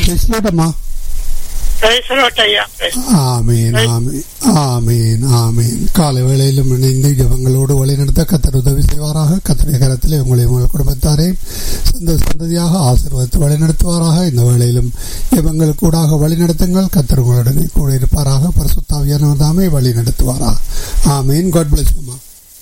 பேசலாட்டம்மா ஐயா ஆமீன் ஆமீன் ஆமீன் ஆமீன் காலை வேளையிலும் இணைந்து ஜபங்களோடு வழிநடத்த கத்தர் உதவி செய்வாராக கத்தருடைய கரத்திலே உங்களை உங்கள் குடும்பத்தாரையும் சொந்த சந்ததியாக ஆசீர்வதித்து வழிநடத்துவாராக இந்த வேளையிலும் ஜபங்கள் கூடாக வழிநடத்துங்கள் கத்தர் உங்களுடனே கூட இருப்பாராக பரிசுத்தாவியானவர் தாமே வழி நடத்துவாராக ஆமீன் காட் பிளஸ் அம்மா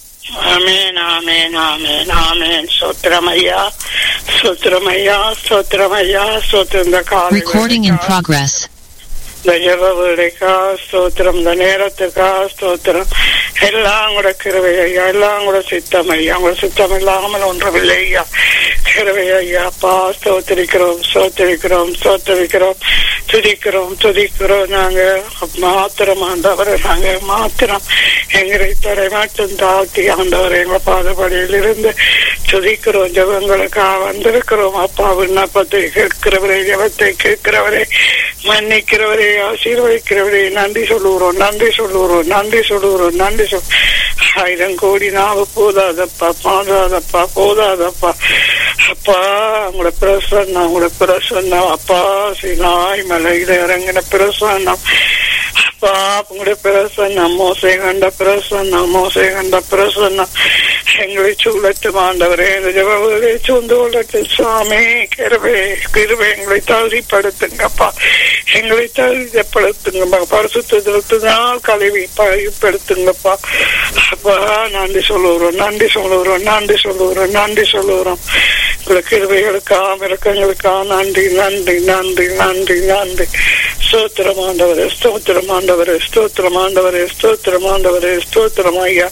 ஆமேன் ஆமேன் ஆமேன் ஆமேன் சோத்திரமையா சோத்திரமையா சோத்திரமையா சோத்திரம் இந்த காலை Recording in progress. இந்த ஜெப வீடுக்கா ஸ்தோத்திரம் இந்த நேரத்துக்கா ஸ்தோத்திரம் எல்லாம் கூட கிருவை ஐயா எல்லாம் கூட சித்தம் ஐயா உங்களோட சித்தம் இல்லாமல் ஒன்றுமில்லை ஐயா கிருவை ஐயா அப்பா ஸ்தோத்திரிக்கிறோம் ஸ்தோத்திரிக்கிறோம் ஸ்தோத்திரிக்கிறோம் துதிக்கிறோம் துதிக்கிறோம் நாங்க மாத்திரம் ஆண்டவரை நாங்க மாத்திரம் எங்களை தரை மட்டும் தாழ்த்தி ஆண்டவரை எங்க பாதபடியில் இருந்து துதிக்கிறோம் ஜபங்களுக்காக வந்திருக்கிறோம் அப்பா விண்ணப்பத்தை கேட்கிறவரே ஜபத்தை கேட்கிறவரே மன்னிக்கிறவரே ஆசீர்வதிக்கிறவரே நன்றி சொல்லுகிறோம் நன்றி சொல்லுகிறோம் நன்றி சொல்லுகிறோம் நன்றி சொல் ஆயிரம் கோடி நாவு போதாதப்பா போதாதப்பா போதாதப்பா அப்பா உங்களோட பிரசன்னம் உங்களோட பிரசன்னம் அப்பா சினாய் மலையில இறங்கின பிரசன்னம் அப்பா உங்களுடைய பிரசன்னம் மோசை கண்ட பிரசன்னம் மோசை கண்ட பிரசன்னம் எங்களை சூழட்டும் ஆண்டவரே இந்த ஜபங்களை சூழ்ந்து கொள்ளட்டும் சுவாமி கிருபை கிருபை எங்களை தகுதிப்படுத்துங்கப்பா எங்களை தகுதிப்படுத்துங்கப்பா பரிசுத்தினால் கழுவி பயப்படுத்துங்கப்பா அப்பா நன்றி சொல்லுகிறோம் நன்றி சொல்லுகிறோம் நன்றி சொல்லுகிறோம் நன்றி சொல்லுகிறோம் உங்களை கிருபைகளுக்காக இறக்கங்களுக்காக நன்றி நன்றி நன்றி நன்றி நன்றி ஸ்தோத்திரம் ஆண்டவரே ஸ்தோத்திரம் ஆண்டவரே ஸ்தோத்திரம் ஆண்டவரே ஸ்தோத்திரம் ஆண்டவரே ஸ்தோத்திரம் ஐயா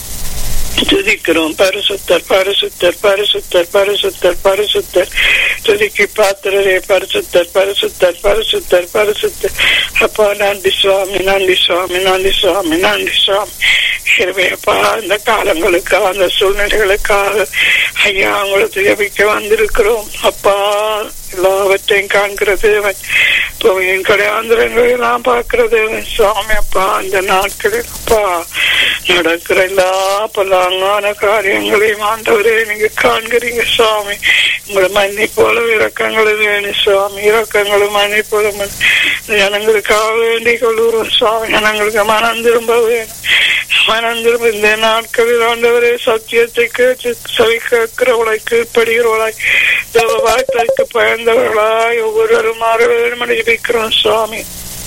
துதிக்கிறோம் பரிசுத்தர் பரிசுத்தர் பரிசுத்தர் பரிசுத்தர் பரிசுத்தர் துதிக்கு பாத்திரரே பரிசுத்தர் பரிசுத்தர் பரிசுத்தர் பரிசுத்தர் அப்பா நன்றி சுவாமி நன்றி சுவாமி நன்றி சுவாமி நன்றி சுவாமி கிருபையப்பா அந்த காலங்களுக்காக அந்த சூழ்நிலைகளுக்காக ஐயா உங்களுக்கு ஜபிக்க வந்திருக்கிறோம் அப்பா எல்லாவற்றையும் காண்கிற தேவன் புவியின் கடையாந்திரங்களை எல்லாம் பார்க்கிற தேவன் சுவாமி அப்பா அந்த நாட்களில் அப்பா நடக்கிற எல்லா பல்லாங்கான காரியங்களையும் ஆண்டவரே நீங்க காண்கிறீங்க சுவாமி உங்களை மன்னிப்போல இறக்கங்களும் வேணும் சுவாமி இறக்கங்களும் மன்னிப்போல ஜனங்களுக்காக வேண்டிக் கொள்ளுறோம் சுவாமி ஜனங்களுக்கு மனம் திரும்ப வேணும் மனம் திரும்ப இந்த நாட்களில் ஆண்டவரே சத்தியத்தை கேட்டு செவி கேட்கிறவளாய் கீழ்ப்படுகிறவளாய் தேவ வார்த்தைக்கு பயந்தவர்களாய் ஒவ்வொருவரும் மாற வேண்டும் என்று ஜெபிக்கிறோம் சுவாமி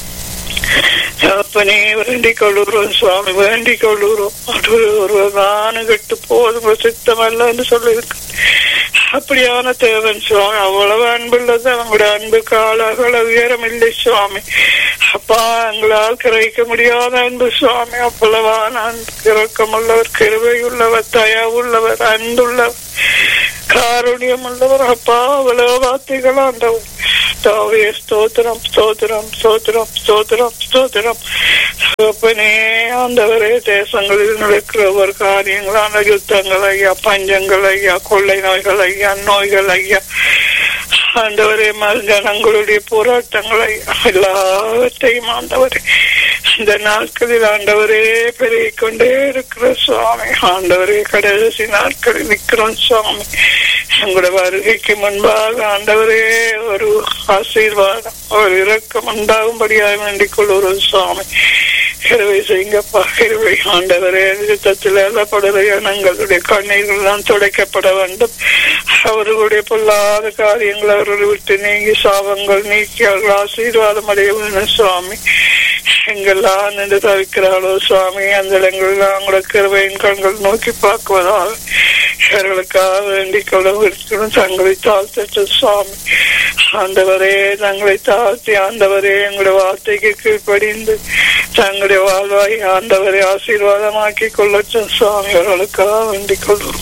அப்பனே வேண்டிக் கொள்ளுறோம் சுவாமி வேண்டிக் கொள்ளுறோம் ஒருவரான கெட்டு போதும் சித்தம் அல்ல என்று சொல்லியிருக்கு அப்படியான தேவன் சுவாமி அவ்வளவு அன்புள்ளது அவங்களுடைய அன்பு காலகள உயரம் இல்லை சுவாமி அப்பா எங்களால் கிரகிக்க முடியாத அன்பு சுவாமி அவ்வளவான அன்பு இறக்கம் உள்ளவர் கிருவை உள்ளவர் தயா உள்ளவர் அன்புள்ளவர் காருண்யம் உள்ளவர் அப்பா அவ்வளவு வார்த்தைகள் ஆண்டவர் தாவே ஸ்தோத்திரம் ஸ்தோத்திரம் ஸ்தோத்திரம் ஸ்தோத்திரம் ஸ்தோத்திரம் அப்பனே ஆண்டவரே தேசங்களில் நடக்கிற ஒரு காரியங்களான யுத்தங்கள் ஐயா பஞ்சங்கள் ஐயா கொள்ளை நோய்கள் ஐயா நோய்கள் ஐயா ஆண்டவரே ஜனங்களுடைய போராட்டங்கள் ஐயா எல்லாவற்றையும் ஆண்டவரே இந்த நாட்களில் ஆண்டவரே பெருகிக் கொண்டே இருக்கிற சுவாமி ஆண்டவரே கடைசி நாட்களில் நிற்கிறோம் சுவாமி உங்களோட வருகைக்கு முன்பாக ஆண்டவரே ஒரு ஆசீர்வாதம் ஒரு இரக்கம் உண்டாகும்படியாக வேண்டிக் கொள்ளுறோம் சுவாமி கிருவை செய்யுங்கப்பா கிருவை ஆண்டவரே யுத்தத்தில் எல்லப்படுற இனங்களுடைய கண்ணீர்கள் எல்லாம் துடைக்கப்பட வேண்டும் அவர்களுடைய பொல்லாத காரியங்கள் அவர்களை விட்டு நீங்கி சாபங்கள் நீக்கி அவர்கள் ஆசீர்வாதம் அடைய வேணும் சுவாமி எங்கெல்லாம் நின்று தவிக்கிறாளோ சுவாமி அந்த இடங்கள்லாம் கூட கிருவையின் கண்கள் நோக்கி பார்க்குவதால் இவர்களுக்காக வேண்டிக் கொள்ள இருக்கணும் தங்களை தாழ்த்தட்டு சுவாமி ஆண்டவரே தங்களை தாழ்த்தி ஆண்டவரே எங்களுடைய வார்த்தைக்கு கீழ்ப்படிந்து தங்களுடைய வாழ்வாய் ஆண்டவரை ஆசீர்வாதமாக்கி கொள்ளட்டும் சுவாமி அவர்களுக்காக வேண்டிக் கொள்வோம்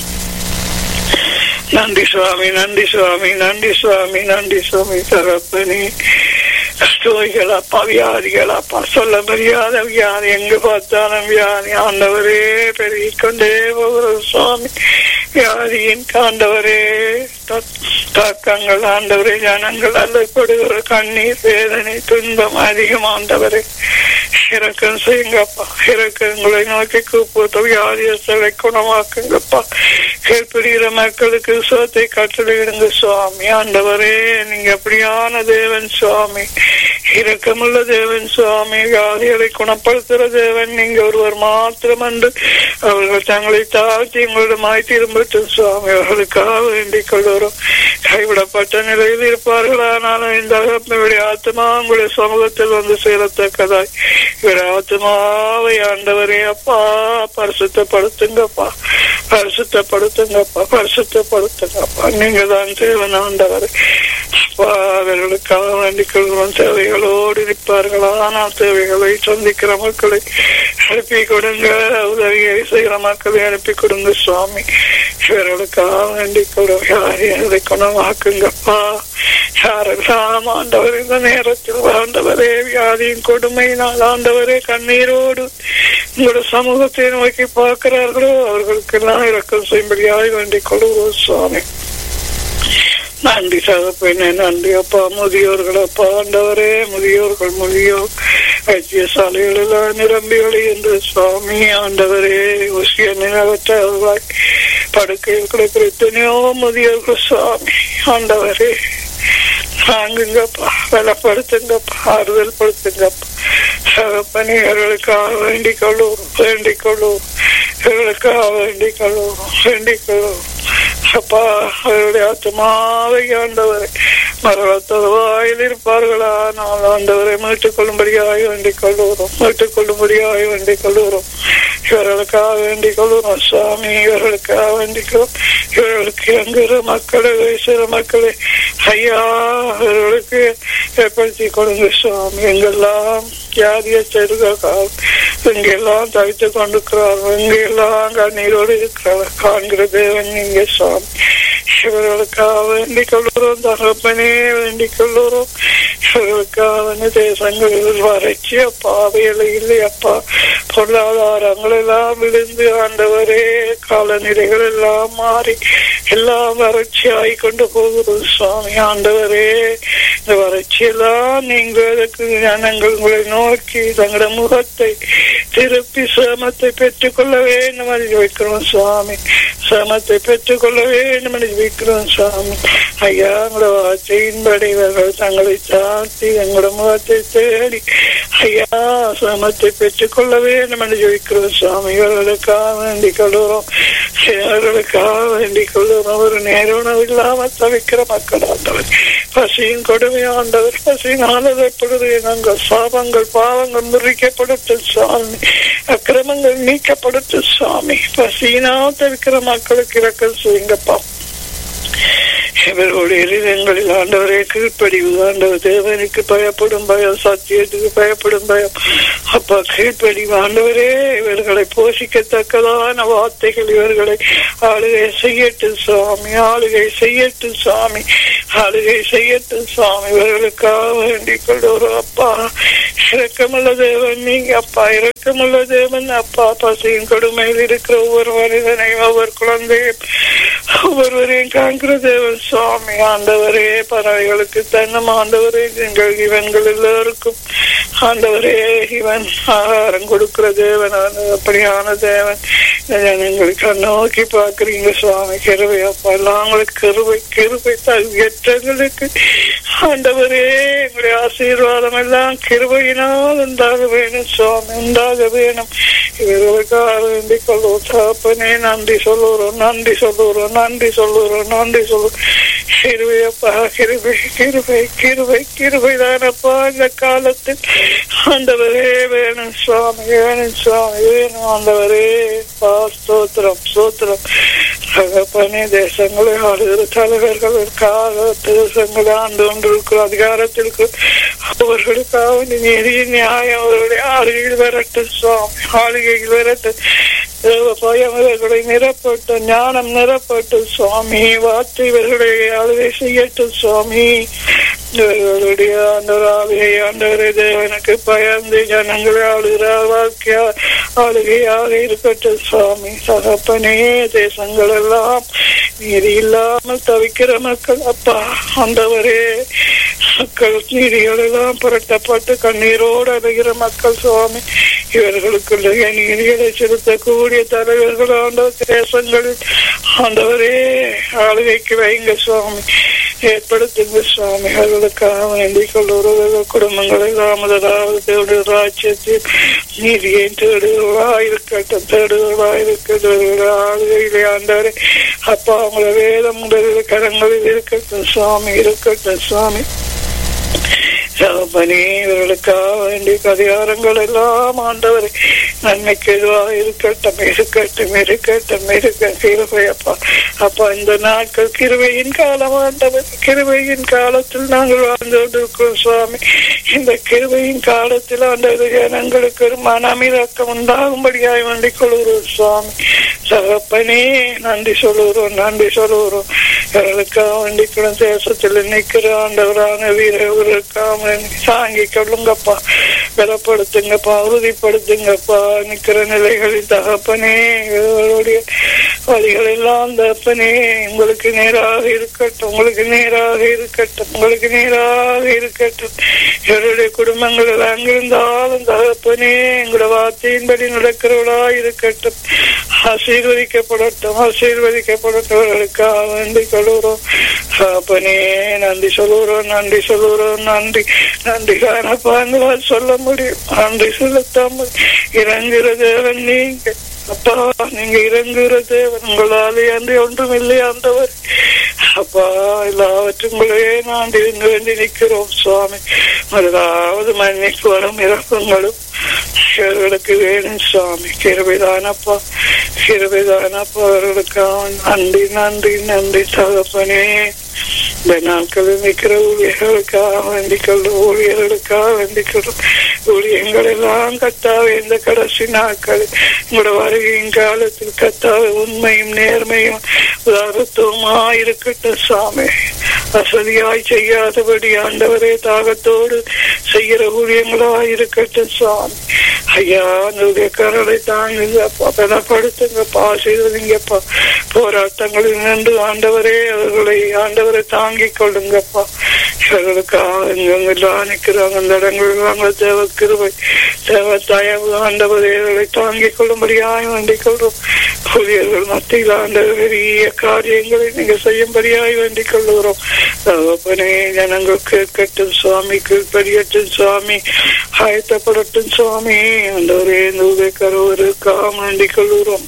நன்றி சுவாமி நன்றி சுவாமி நன்றி சுவாமி நன்றி சுவாமி தகப்பனே நோய்களப்பா வியாதிகளப்பா சொல்ல முடியாத வியாதி எங்க பார்த்தாலும் வியாதி ஆண்டவரே பெருகிக் கொண்டே போகிற சுவாமி வியாதியின் ஆண்டவரே தாக்கங்கள் ஆண்டவரே ஜனங்கள் அல்லப்படுகிற கண்ணீர் வேதனை துன்பம் அதிகம் ஆண்டவரே இறக்கம் செய்யுங்கப்பா இறக்கங்களை நோக்கி கூப்பிட்டு வியாதியஸ்தலை குணமாக்குங்கப்பா கேள்விடுகிற மக்களுக்கு சுகத்தை கட்டளையிடுங்க சுவாமி ஆண்டவரே நீங்க அப்படியான தேவன் சுவாமி இரக்கமுள்ள தேவன் சுவாமி வியாதிகளை குணப்படுத்துகிற தேவன் நீங்க ஒருவர் மாத்திரம் என்று அவர்கள் தங்களை தாழ்த்தி உங்களிடமாய் திரும்பட்டும் சுவாமி அவர்களுக்காக வேண்டிக் கொள்கிறோம் கைவிடப்பட்ட நிலையில் இருப்பார்கள் ஆனாலும் இந்த அகப்பனுடைய ஆத்மா உங்களுடைய சமூகத்தில் வந்து சேரத்தக்கதாய் இவர் ஆத்மாவை ஆண்டவரே அப்பா பரிசுத்தப்படுத்துங்கப்பா பரிசுத்தப்படுத்துங்கப்பா பரிசுத்தப்படுத்துங்கப்பா நீங்க தான் தேவன் ஆண்டவர் அப்பா அவர்களுக்காக வேண்டிக் கொள்கிறோம் தேவைகளோடு இருப்பார்கள் ஆனால் தேவைகளை சந்திக்கிற மக்களை அனுப்பி கொடுங்க உதவியை செய்கிற மக்களை அனுப்பி கொடுங்க சுவாமி இவர்களுக்காக வேண்டிக் கொள்கிறோம் யாரையும் அதை குணமாக்குங்கப்பா யாரெல்லாம் ஆண்டவர் இந்த நேரத்தில் ஆண்டவரே வியாதியின் கொடுமையினால் ஆண்டவரே கண்ணீரோடு உங்களோட சமூகத்தை நோக்கி பார்க்கிறார்களோ அவர்களுக்கெல்லாம் இறக்கம் செய்யும்படியாக வேண்டிக் கொள்கிறோம் சுவாமி நன்றி சகப்பெண்ணே நன்றி அப்பா முதியோர்கள் அப்பா ஆண்டவரே முதியோர்கள் முதியோர் வைத்தியசாலைகள் எல்லாம் நிரம்பி வழிகின்ற சுவாமி ஆண்டவரே உசிய நிலவற்றவர்களாய் படுக்கையில் கிடக்கிற எத்தனையோ முதியோர்கள் சுவாமி ஆண்டவரே தாங்குங்கப்பா பலப்படுத்துங்கப்பா ஆறுதல் படுத்துங்கப்பா சகப்பணிகளுக்காக வேண்டிக் கொள்ளுவோம் வேண்டிக் கொள்ளுவோம் இவர்களுக்காக வேண்டிக் கொள்ளுவோம் வேண்டிக் கொள்ளுவோம் அப்பா அவருடைய ஆத்மாவை ஆண்டவரை மரணத்தோடு வாயில் இருப்பார்களா நான் ஆண்டவரை மீட்டுக் கொள்ளும்படியாக வேண்டிக் கொள்ளுகிறோம் மீட்டுக் கொள்ளும்படியாக வேண்டிக் கொள்ளுகிறோம் இவர்களுக்காக வேண்டிக் கொள்ளுகிறோம் சுவாமி இவர்களுக்காக வேண்டிக்கிறோம் இவர்களுக்கு எங்கிற மக்களை வயசுற மக்களை ஐயா இவர்களுக்கு ஏற்படுத்தி கொடுங்க சுவாமி எங்கெல்லாம் ஜாதிய செருகால் எங்கெல்லாம் தவித்து கொண்டிருக்கிறார்கள் எங்கெல்லாம் கண்ணீரோடு இருக்கிறார்கள் காண்கிற தேவன் நீங்க சுவாமி இவர்களுக்காக வேண்டிக் கொள்கிறோம் தகப்பனே வேண்டிக் கொள்கிறோம் இவர்களுக்காக தேசங்களில் வறட்சி அப்பா வேலை இல்லை அப்பா பொருளாதாரங்கள் எல்லாம் விழுந்து ஆண்டவரே காலநிலைகள் எல்லாம் மாறி எல்லாம் வறட்சி ஆகி கொண்டு போகிறது சுவாமி ஆண்டவரே இந்த வறட்சியெல்லாம் நீங்க அதற்கு ஜனங்கள் உங்களை நோக்கி தங்களோட முகத்தை திருப்பி சேமத்தை பெற்றுக்கொள்ள வேண்டும் என்று வைக்கிறோம் சுவாமி சேமத்தை பெற்றுக்கொள்ள வேண்டும் என்று வைக்கிறோம் சுவாமி ஐயா உங்களோட வார்த்தையின்படி இவர்கள் தங்களை தாழ்த்தி எங்களோட முகத்தை தேடி ஐயா சேமத்தை பெற்றுக்கொள்ள வேண்டும் என்று ஜெயிக்கிறோம் சுவாமி இவர்களுக்காக வேண்டிக் கொள்கிறோம் இவர்களுக்காக வேண்டிக் கொள்கிறோம் ஒரு நேர உணவு இல்லாமல் தவிக்கிற மக்கள் ஆண்டவர் பசியின் கொடுமையாண்டவர் பசியினால் எப்பொழுது நாங்கள் சாபங்கள் பாவங்கள் முறிக்கப்படுத்த சுவாமி அக்கிரமங்கள் நீக்கப்படுத்த சுவாமி பசியினால் தவிக்கிற மக்களுக்கு இறக்கம் செய்யுங்கப்பா இவர்களுடைய இருதயங்களில் ஆண்டவரே கீழ்ப்படிவு ஆண்டவர் தேவனுக்கு பயப்படும் பயம் சத்தியத்துக்கு பயப்படும் பயம் அப்பா கீழ்ப்படிவு ஆண்டவரே இவர்களை போஷிக்கத்தக்கதான வார்த்தைகள் இவர்களை ஆளுகை செய்யட்டும் சுவாமி ஆளுகை செய்யட்டும் சுவாமி ஆளுகை செய்யட்டும் சுவாமி இவர்களுக்காக வேண்டிக் கொள்வோம் அப்பா இரக்கமுள்ள தேவன் நீங்க அப்பா இரக்கமுள்ள தேவன் அப்பா பசியின் கொடுமையில் இருக்கிற ஒவ்வொரு மனிதனையும் ஒவ்வொரு குழந்தையும் ஒவ்வொருவரையும் காண்கிற தேவன் சுவாமி ஆண்டவரே பறவைகளுக்கு தன்னம் ஆண்டவரே எங்கள் இவன்கள் எல்லோருக்கும் ஆண்டவரே இவன் ஆகாரம் கொடுக்கிற தேவன் அப்படியான தேவன் எங்களுக்கு நோக்கி பாக்குறீங்க சுவாமி கிருவை அப்பா எல்லாம் உங்களுக்கு கிருவை கிருவை தகுதியற்றங்களுக்கு ஆண்டவரே எங்களுடைய ஆசீர்வாதம் எல்லாம் கிருபையினால் உண்டாக வேணும் சுவாமி உண்டாக வேணும் இவர்களுக்காக வேண்டிக் கொள்வோம் தகப்பனே நன்றி சொல்லுறோம் நன்றி சொல்லுறோம் நன்றி சொல்லுறோம் நன்றி சொல்லுறோம் கிருபையப்பா கிருபை கிருபை கிருபை கிருபை தானப்பா இந்த காலத்தில் ஆண்டவரே வேணும் சுவாமி வேணும் சுவாமி வேணும் ஆண்டவரே பா ஸ்தோத்திரம் ஸ்தோத்திரம் தகப்பனே தேசங்களை ஆளுகிற தலைவர்களுக்காக தேசங்களை ஆண்டு கொண்டிருக்கிற அதிகாரத்தில் அவர்களுக்காக நீதி நியாயம் அவருடைய ஆளுகையில் வரட்டும் சுவாமி ஆளுகையில் வரட்டும் தேவ பயம் இவர்களை நிரப்பட்டும் ஞானம் நிரப்பட்டும் சுவாமி வார்த்தை இவர்களுடைய ஆளுகை செய்யட்டும் சுவாமி இவர்களுடைய ஆண்டவராகிய ஆண்டவரே தேவனுக்கு பயந்து ஜனங்களை ஆளுகிற வாழ்க்கையா ஆளுகையாக இருக்கட்டும் சுவாமி சகப்பனே தேசங்கள் எல்லாம் நீதி இல்லாமல் தவிக்கிற மக்கள் அப்பா ஆண்டவரே மக்கள் நீதிகள் எல்லாம் புரட்டப்பட்டு கண்ணீரோடு அடைகிற மக்கள் சுவாமி இவர்களுக்குள்ள நீதிகளை செலுத்தக்கூடிய தலைவர்கள் ஆண்டவர் தேசங்களில் ஆண்டவரே ஆளுகைக்கு வைங்க சுவாமி ஏற்படுத்துங்க சுவாமி அவர்களுக்காக வேண்டிக் கொள்ளுறவர்கள் குடும்பங்களை தாமதராவது தேவடைய ராஜ்யத்தில் நீதியை தேடுகளா இருக்கட்டும் தேடுகளா இருக்கட்டும் ஆளுகையிலே ஆண்டவரே அப்பா அவங்கள வேதம் முதலில் கரங்களில் இருக்கட்டும் சுவாமி இருக்கட்டும் சுவாமி சகப்பனே இவர்களுக்காக வேண்டிய அதிகாரங்கள் எல்லாம் ஆண்டவர் நன்மைக்கு எதுவாக இருக்கட்டும் இருக்கட்டும் இருக்கட்டும் இருக்க கிருபை அப்பா அப்பா இந்த நாட்கள் கிருபையின் காலம் ஆண்டவர் கிருபையின் காலத்தில் நாங்கள் வாழ்ந்து கொண்டிருக்கிறோம் சுவாமி இந்த கிருபையின் காலத்தில் ஆண்டவர் ஜனங்களுக்கு ஒரு மனமிறக்கம் உண்டாகும்படியாய் வேண்டிக் கொள்கிறோம் சுவாமி சகப்பனே நன்றி சொல்லுகிறோம் நன்றி சொல்லுகிறோம் இவர்களுக்காக வேண்டிக்கிறோம் தேசத்தில் நிற்கிற ஆண்டவரான வீரர்களுக்காக தாங்கி கொள்ளுங்கப்பா பலப்படுத்துங்கப்பா உறுதிப்படுத்துங்கப்பா நிக்கிற நிலைகளில் தகப்பனே இவர்களுடைய வழிகள் எல்லாம் தகப்பனே உங்களுக்கு நேராக இருக்கட்டும் உங்களுக்கு நேராக இருக்கட்டும் உங்களுக்கு நேராக இருக்கட்டும் இவருடைய குடும்பங்கள் அங்கிருந்தாலும் தகப்பனே எங்களோட வார்த்தையின்படி நடக்கிறவளா இருக்கட்டும் ஆசீர்வதிக்கப்படட்டும் ஆசீர்வதிக்கப்படட்டவர்களுக்காக வேண்டி கொள்கிறோம் தகப்பனே நன்றி சொல்லுகிறோம் நன்றி சொல்லுகிறோம் நன்றி நன்றி காணப்பா எங்களால் சொல்ல முடியும் நன்றி செலுத்தாமல் இறங்குற தேவன் நீங்க அப்பா நீங்க இறங்குகிற தேவன் உங்களாலே அன்றி ஒன்றும் இல்லை ஆண்டவர் அப்பா எல்லாவற்றும் உங்களையே நான் இருந்து வேண்டி நிற்கிறோம் சுவாமி முதலாவது மன்னிக்கு வரும் இறக்கங்களும் இவர்களுக்கு வேணும் சுவாமி கிருபைதானப்பா கிருபைதானப்பா அவர்களுக்காக நன்றி நன்றி நன்றி தகப்பனே இந்த நாட்களில் நிற்கிற ஊழியர்களுக்காக வேண்டிக்கொள்ள ஊழியர்களுக்காக வேண்டிக்கொள்ள ஊழியங்கள் எல்லாம் கத்தாவே இந்த கடைசி நாட்கள் உங்களோட வருகையின் காலத்தில் கத்தாவே உண்மையும் நேர்மையும் உதாரத்துவமா இருக்கட்டும் சாமி வசதியாய் செய்யாதபடி ஆண்டவரே தாகத்தோடு செய்கிற ஊழியங்களாய் இருக்கட்டும் சாமி ஐயா அந்த கரலை தாங்குங்கப்பா பலப்படுத்துங்கப்பா ஆசீர்வதிங்கப்பா போராட்டங்களில் நின்று ஆண்டவரே அவர்களை ஆண்டவரை தாங்கிக் கொள்ளுங்கப்பா இவர்களுக்காக எங்கெல்லாம் நிற்கிறாங்க அந்த இடங்களில் நாங்கள் தேவ கிருபை தேவ தயவு ஆண்டவரே இவர்களை தாங்கிக் கொள்ளும்படியாய் வேண்டிக் கொள்றோம் ஊழியர்கள் மத்தியில் ஆண்டவர் பெரிய காரியங்களை நீங்க செய்யும்படியாய் வேண்டிக் கொள்ளுகிறோம் தகப்பனே ஜனங்கள் கேட்கட்டும் சுவாமி கீழ்படியட்டும் சுவாமி ஆயத்தப்படட்டும் சுவாமி ஆண்டவரே இந்த உதயக்கரவருக்காக வேண்டிக் கொள்ளுகிறோம்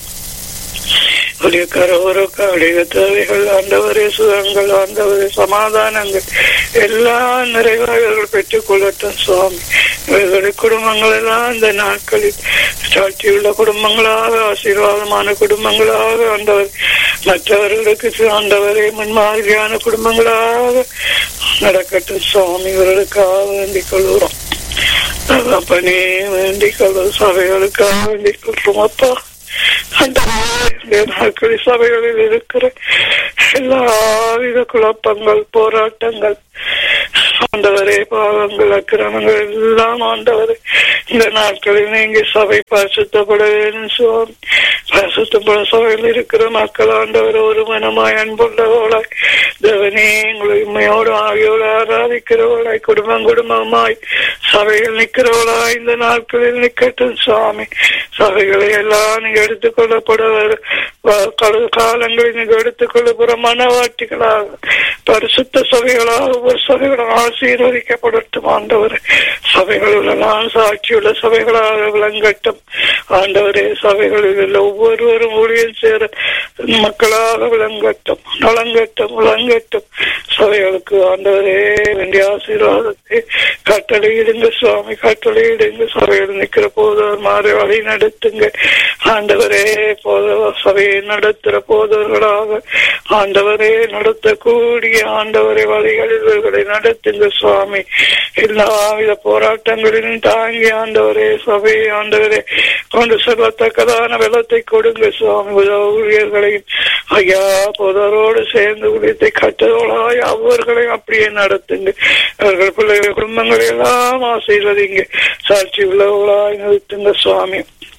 கரோருக்காடைய தேவைகள் ஆண்டவரே சுகங்கள் ஆண்டவரே சமாதானங்கள் எல்லாம் நிறைவாக பெற்றுக் கொள்ளட்டும் சுவாமி இவர்களுடைய குடும்பங்கள் எல்லாம் இந்த நாட்களில் சாட்சியுள்ள குடும்பங்களாக ஆசீர்வாதமான குடும்பங்களாக ஆண்டவர் மற்றவர்களுக்கு ஆண்டவரே முன்மாதிரியான குடும்பங்களாக நடக்கட்டும் சுவாமி இவர்களுக்காக வேண்டிக் கொள்கிறோம் அப்பனே வேண்டிக் கொள்வோம் சபைகளுக்காக வேண்டிக் கொள்றோம் அப்பா நாட்களில் சபைகளில் இருக்கிற எல்லாவித குழப்பங்கள் போராட்டங்கள் ஆண்டவரே பாவங்கள் அக்கிரமங்கள் எல்லாம் ஆண்டவரே இந்த நாட்களில் நீங்க சபை பரிசுத்தப்பட வேண்டும் சுவாமி பரிசுத்தப்பட சபையில் இருக்கிற மக்கள் ஆண்டவர் ஒரு மனமாய் அன்புள்ளவளாய் தேவனே உங்களை உண்மையோடு ஆகியோடு ஆராதிக்கிறவளாய் குடும்பம் குடும்பமாய் சபையில் நிற்கிறவளாய் இந்த நாட்களில் நிக்கட்டும் சுவாமி சபைகளை எல்லாம் நீங்க எடுத்துக்கொள்ளப்பட காலங்களில் நீங்க எடுத்துக்கொள்ளப்படுற மனவாட்டிகளாக பரிசுத்த சபைகளாக ஒவ்வொரு சபைகளும் ஆசீர்வதிக்கப்படட்டும் ஆண்டவர் சபைகளில் எல்லாம் சாட்சியுள்ள சபைகளாக விளங்கட்டும் ஆண்டவரே சபைகளில் உள்ள ஒவ்வொருவரும் ஊழியல் சேர மக்களாக விளங்கட்டும் நலங்கட்டும் விளங்கட்டும் சபைகளுக்கு ஆண்டவரே வேண்டிய ஆசீர்வாதத்தை கட்டளையிடுங்க சுவாமி கட்டளையிடுங்க சபையில் நிற்கிற போதவர் மாறி வழி நடத்துங்க ஆண்டவரே போத சபையை நடத்துகிற போதவர்களாக ஆண்டவரே நடத்தக்கூடிய ஆண்டவரை வழிகளில் இவர்களை நடத்துங்க சுவாமி எல்லாவித போராட்டங்களிலும் தாங்கி ஆண்டவரே சபை ஆண்டவரே கொண்டு செல்லத்தக்கதான வெள்ளத்தை கொடுங்க சுவாமி ஊழியர்களையும் ஐயா புதரோடு சேர்ந்து உலகத்தை கட்டதோளாய் அவர்களையும் அப்படியே நடத்துங்க அவர்கள் பிள்ளைகள் குடும்பங்களை எல்லாம் ஆசீர்வதிங்க சாட்சி உள்ளவர்களாய் நிறுத்துங்க சுவாமி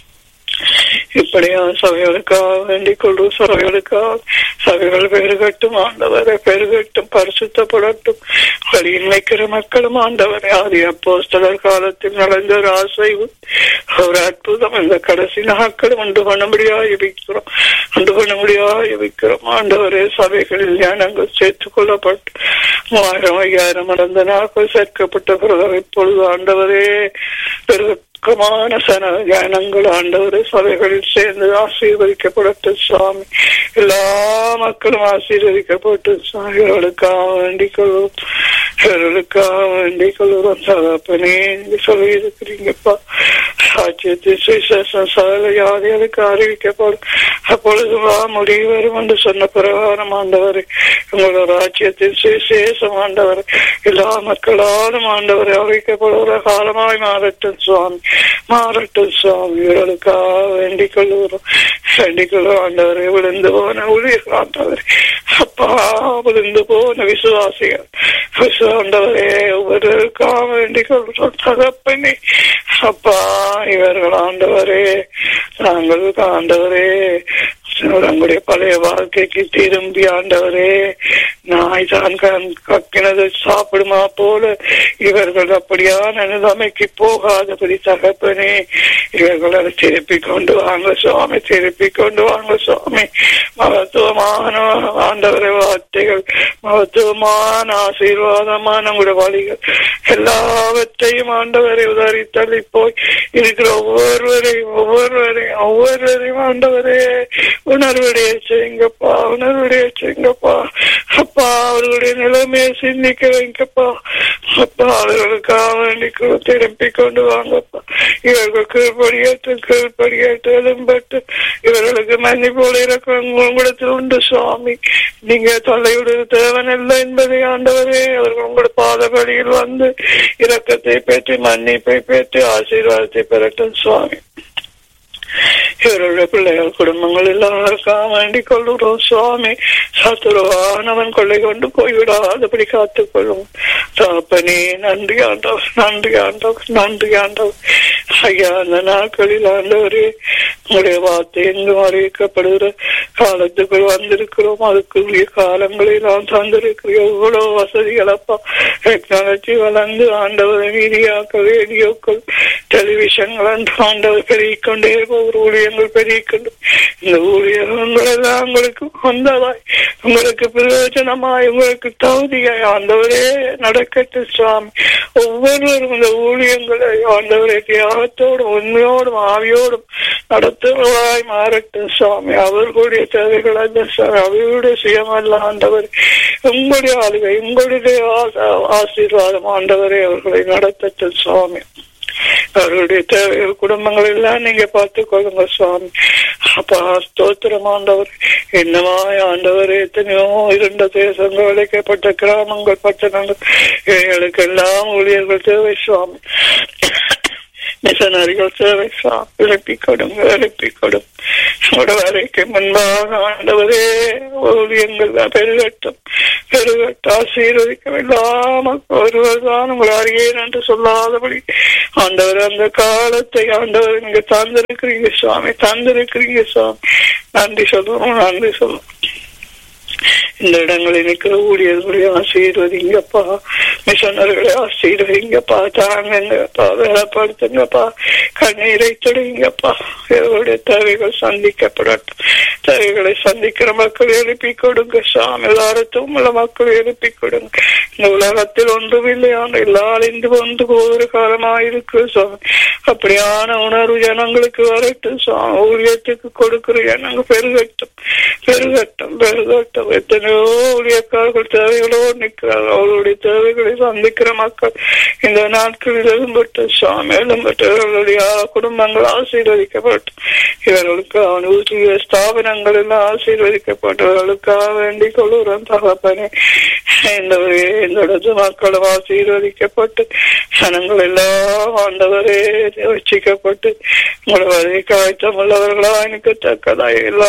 இப்படியா சபைகளுக்காக வேண்டிக் கொள்ளும் சபைகளுக்காக சபைகள் பெருகட்டும் ஆண்டவரை பெருகட்டும் பரிசுத்தப்படட்டும் வழியில் வைக்கிற மக்களும் ஆண்டவரை ஆதி அப்போஸ்தலர் காலத்தில் நடந்த ஒரு ஆசைவு ஒரு அற்புதம் இந்த கடைசி நாட்களும் உண்டு பண்ண முடியாது ஜபிக்கிறோம் உண்டு பண்ண முடியாது ஜபிக்கிறோம் ஆண்டவரே சபைகளில் ஞானங்கள் சேர்த்துக் கொள்ளப்பட்டு மூவாயிரம் ஐயாயிரம் நடந்த நாட்கள் சேர்க்கப்பட்ட பிறகு இப்பொழுது ஆண்டவரே பெருக துக்கமான சன ஞானங்கள் ஆண்டவர் சபைகளில் சேர்ந்து ஆசீர்வதிக்கப்படட்டும் சுவாமி எல்லா மக்களும் ஆசீர்வதிக்கப்பட்டு சாமிகளுக்காக வேண்டிக் கொள்வோம் இவர்களுக்காக வேண்டிக் கொள்வோம் தகப்பனே சொல்லி இருக்கிறீங்கப்பா சாட்சியத்தின் சுவிசேஷம் சகல யாதிகளுக்கு அறிவிக்கப்படும் அப்பொழுது வா முடிவு வரும் என்று சொன்ன பிரகாரம் ஆண்டவர் உங்களோட ராஜ்யத்தின் சுவிசேஷம் ஆண்டவர் எல்லா மக்களாலும் ஆண்டவரை அறிவிக்கப்படுகிற காலமாய் மாறட்டும் சுவாமி மாறட்டும் சுவாமி இவர்களுக்காக வேண்டிக் கொள்ளுகிறோம் வேண்டிக் கொள்ளும் ஆண்டவரை விழுந்து போன ஊழியர் ஆண்டவர் அப்பா விழுந்து போன விசுவாசிகள் விசுவாண்டவரே ஒவ்வொருக்காக வேண்டிக் கொள்கிறோம் தகப்பனே அப்பா இவர்கள் ஆண்டவரே நாங்கள் ஆண்டவரே தங்களுடைய பழைய வாழ்க்கைக்கு திரும்பி ஆண்டவரே நாய் தான் கக்கினது சாப்பிடுமா போல இவர்கள் அப்படியான நிலைமைக்கு போகாதபடி தகப்பனே இவர்களை திருப்பி கொண்டு வாங்க சுவாமி திருப்பி கொண்டு வாங்க சுவாமி மகத்துவமான ஆண்டவரை வார்த்தைகள் மகத்துவமான ஆசீர்வாதமான உங்களுடைய வழிகள் எல்லாவற்றையும் ஆண்டவரை உதறி தள்ளி போய் இருக்கிற ஒவ்வொருவரையும் ஒவ்வொருவரையும் ஒவ்வொருவரையும் ஆண்டவரே உணர்வுடைய செய்யுங்கப்பா உணர்வுடைய செய்யுங்கப்பா அப்பா அவர்களுடைய நிலைமையை சிந்திக்க வைங்கப்பா அப்பா அவர்களுக்காக வேண்டி திருப்பி கொண்டு வாங்கப்பா இவர்கள் கீழ்படியேற்று கீழ்படியேற்று எலும்பட்டு இவர்களுக்கு மன்னி போல இருக்க உங்களிடத்தில் உண்டு சுவாமி நீங்க தொல்லையுடைய தேவன் இல்லை என்பதை ஆண்டவரே அவர்கள் உங்களோட பாதபடியில் வந்து இரக்கத்தை பெற்று மன்னிப்பை பெற்று ஆசீர்வாதத்தை பெறட்டும் சுவாமி இவருடைய பிள்ளைகள் குடும்பங்கள் எல்லாருக்காக வேண்டிக் கொள்ளுறோம் சுவாமி சத்துருவானவன் கொள்ளை கொண்டு போய்விடாதபடி காத்துக் கொள்ளும் தாப்பனே நன்றி ஆண்டவர் நன்றி ஆண்டவர் நன்றி ஆண்டவர் ஐயா அந்த நாட்களில் ஆண்டவரே உங்களுடைய வார்த்தை எங்கும் அறிவிக்கப்படுகிற காலத்துக்குள் வந்திருக்கிறோம் அதுக்குரிய காலங்களை நாம் தந்திருக்கிறோம் எவ்வளவு வசதிகளப்பா டெக்னாலஜி வளர்ந்து ஆண்டவர் மீடியாக்கள் ரேடியோக்கள் டெலிவிஷன்கள் ஆண்டவர் பெருகிக்கொண்டே போகிற ஊழியங்கள் பெருகிக்கொண்டு இந்த ஊழியர்கள் எல்லாம் உங்களுக்கு வந்ததாய் உங்களுக்கு பிரயோஜனமாய் உங்களுக்கு தகுதியாய் ஆண்டவரே நடக்கட்டும் சுவாமி ஒவ்வொருவரும் இந்த ஊழியங்களை ஆண்டவரே தியாகத்தோடும் உண்மையோடும் ஆவியோடும் நடத்துவதாய் மாறட்டும் சுவாமி அவர்களுடைய தேவைகள் அந்த அவர்களுடைய சுயமல்ல ஆண்டவர் உங்களுடைய ஆளுகை உங்களுடைய ஆசீர்வாதம் ஆண்டவரே அவர்களை நடத்தட்டும் சுவாமி அவர்களுடைய தேவைகள் குடும்பங்கள் எல்லாம் நீங்க பார்த்து கொள்ளுங்க சுவாமி அப்பா ஸ்தோத்திரம் ஆண்டவர் என்னமாய் ஆண்டவர் எத்தனையோ இருண்ட தேசங்கள் அழைக்கப்பட்ட கிராமங்கள் பட்டணங்கள் இவைகளுக்கு எல்லாம் ஊழியர்கள் தேவை சுவாமி மிஷனரிகள் சேவை எழுப்பி கொடுங்க எழுப்பி கொடும் வரைக்கு முன்பாக ஆண்டவரே ஊழியங்கள் பெருகட்டும் பெருகட்டும் ஆசீர்வதிக்க இல்லாமல் ஒருவர் தான் உங்களை அறியேன் என்று சொல்லாதபடி ஆண்டவர் அந்த காலத்தை ஆண்டவர் நீங்க தந்திருக்கிறீங்க சுவாமி தந்திருக்கிறீங்க சுவாமி நன்றி சொல்லுவோம் நன்றி சொல்லுவோம் இந்த இடங்களில் நிற்கிற ஊழியர்களை ஆசீர்வதிங்கப்பா மிஷனர்களை ஆசீர்வதிங்கப்பா தாங்கங்கப்பா வேலைப்படுத்துங்கப்பா கண்ணீரை தொடுங்கப்பா இவருடைய தேவைகள் சந்திக்கப்படட்டும் தேவைகளை சந்திக்கிற மக்கள் எழுப்பி கொடுங்க சாமி எல்லாரத்தும் உள்ள மக்கள் எழுப்பி கொடுங்க இந்த உலகத்தில் ஒன்றுமில்லையான எல்லாரும் இந்து வந்து போகிற காலமாயிருக்கு சுவாமி அப்படியான உணர்வு ஜனங்களுக்கு வரட்டும் சுவாமி ஊழியத்துக்கு கொடுக்கிற ஜனங்க பெருகட்டும் பெருகட்டும் பெருகட்டும் எத்தனையோ ஊழியக்காரர்கள் தேவைகளோடு நிற்கிறார்கள் அவர்களுடைய தேவைகளை சந்திக்கிற மக்கள் இந்த நாட்களில் எழும்பட்டு சுவாமி எழும்பட்டு இவர்களுடைய குடும்பங்கள் ஆசீர்வதிக்கப்பட்டு இவர்களுக்கு அவனுடைய ஸ்தாபனங்கள் எல்லாம் ஆசீர்வதிக்கப்பட்டவர்களுக்காக வேண்டிக் கொள்ளுறோம் தகப்பனே இந்த ஒரு இந்த இடத்து மக்களும் ஆசீர்வதிக்கப்பட்டு ஜனங்கள் எல்லாம் ஆண்டவரே வச்சிக்கப்பட்டு உங்களை வரை காய்ச்சம் உள்ளவர்களா எனக்கு தக்கதா எல்லா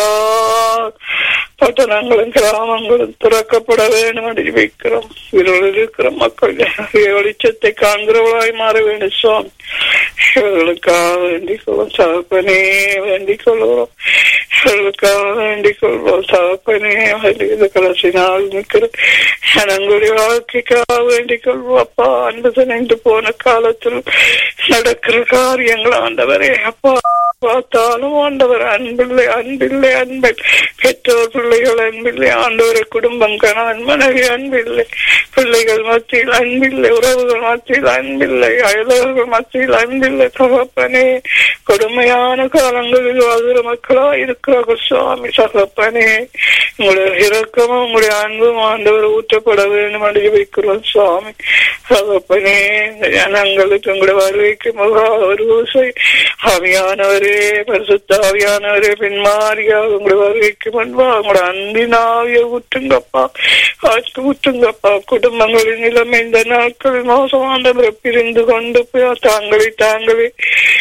பட்டணங்களும் கிராமங்களும் திறக்கப்பட வேண்டும் என்று வைக்கிறோம் இவர்கள் இருக்கிற மக்கள் வெளிச்சத்தை காண்கிறவர்களாய் மாற வேண்டும் சுவாமி இவர்களுக்காக வேண்டிக் கொள்வோம் தகப்பனே வேண்டிக் கொள்வோம் இவர்களுக்காக வேண்டிக் கொள்வோம் தகப்பனே இந்த கடைசி நாள் நிற்கிற ஜனங்களுடைய வாழ்க்கைக்காக வேண்டிக் கொள்வோம் அப்பா அன்பு நின்று போன காலத்தில் நடக்கிற காரியங்கள் ஆண்டவரே அப்பா பார்த்தாலும் ஆண்டவர் அன்பில்லை அன்பில்லை அன்பில் பெற்றோர் பிள்ளைகள் அன்பில்லை ஆண்டவரை குடும்பம் கணவன் மனைவி அன்பில்லை பிள்ளைகள் மத்தியில் அன்பில்லை உறவுகள் மத்தியில் அன்பில்லை அயலவர்கள் மத்தியில் அன்பில்லை தகப்பனே கொடுமையான காலங்களில் வாழ்கிற மக்களா இருக்கிறார்கள் சுவாமி தகப்பனே உங்களுடைய இரக்கமும் உங்களுடைய அன்பும் ஆண்டவர் ஊற்றப்பட வேண்டும் என்று வைக்கிறோம் சுவாமி தகப்பனே இந்த ஜனங்களுக்கு உங்களுடைய வருகைக்கு முகா ஒரு ஊசை ஆவியானவரே பரிசுத்த ஆவியானவரே பின்மாரியாக உங்களுடைய வருகைக்கு முன்பா உங்களோட அன்பினாவிய ஊற்றுங்கப்பா ஆட்சி ஊற்றுங்கப்பா குடும்பங்களின் நிலைமை இந்த நாட்களில் மோசமானவரை பிரிந்து கொண்டு போய் தாங்களை தாங்களே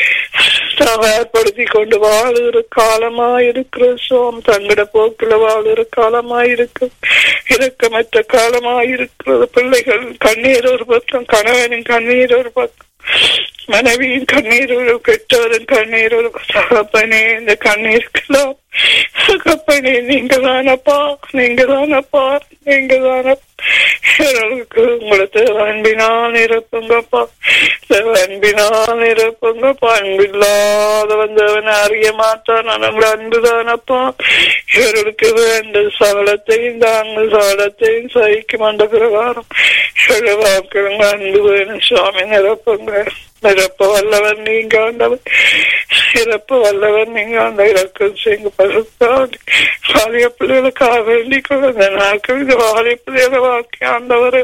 தயார்படுத்தி கொண்டு வாழுகிற காலமா இருக்கிற சோம் தங்கட போக்குல வாழுகிற காலமா இருக்கு இறக்கமற்ற காலமா இருக்கிறது பிள்ளைகள் கண்ணீர் ஒரு பக்கம் கணவனின் கண்ணீர் ஒரு பக்கம் மனைவியின் கண்ணீர் ஒரு கெட்டவரின் கண்ணீர் ஒரு தகப்பனே இந்த கண்ணீருக்கெல்லாம் தகப்பனே நீங்க தானப்பா நீங்க தானப்பா நீங்க தானப்பா இவர்களுக்கு உங்களுக்கு அன்பினால் நிரப்புங்கப்பா அன்பினால் நிரப்புங்கப்பா அன்பில்லாத வந்தவன் அறிய மாட்டான் நம்மளோட அன்புதானப்பா இவர்களுக்கு வேண்ட சகலத்தையும் தாங்கள் சகலத்தையும் சகிக்கும் அந்த பிரகாரம் இவர்கள் வாக்குங்க அன்பு வேணும் சுவாமி நிரப்புங்க நிரப்ப வல்லவர் நீங்க ஆண்டவர் சிறப்பு வல்லவர் நீங்க அந்த இலக்கம் செய்யுங்க பசுத்தாண்டி வாலிய பிள்ளைகளுக்காக வேண்டிக் கொள்ள இந்த நாட்கள் இது வாலிய பிள்ளைகளை வாழ்க்கை ஆண்டவர்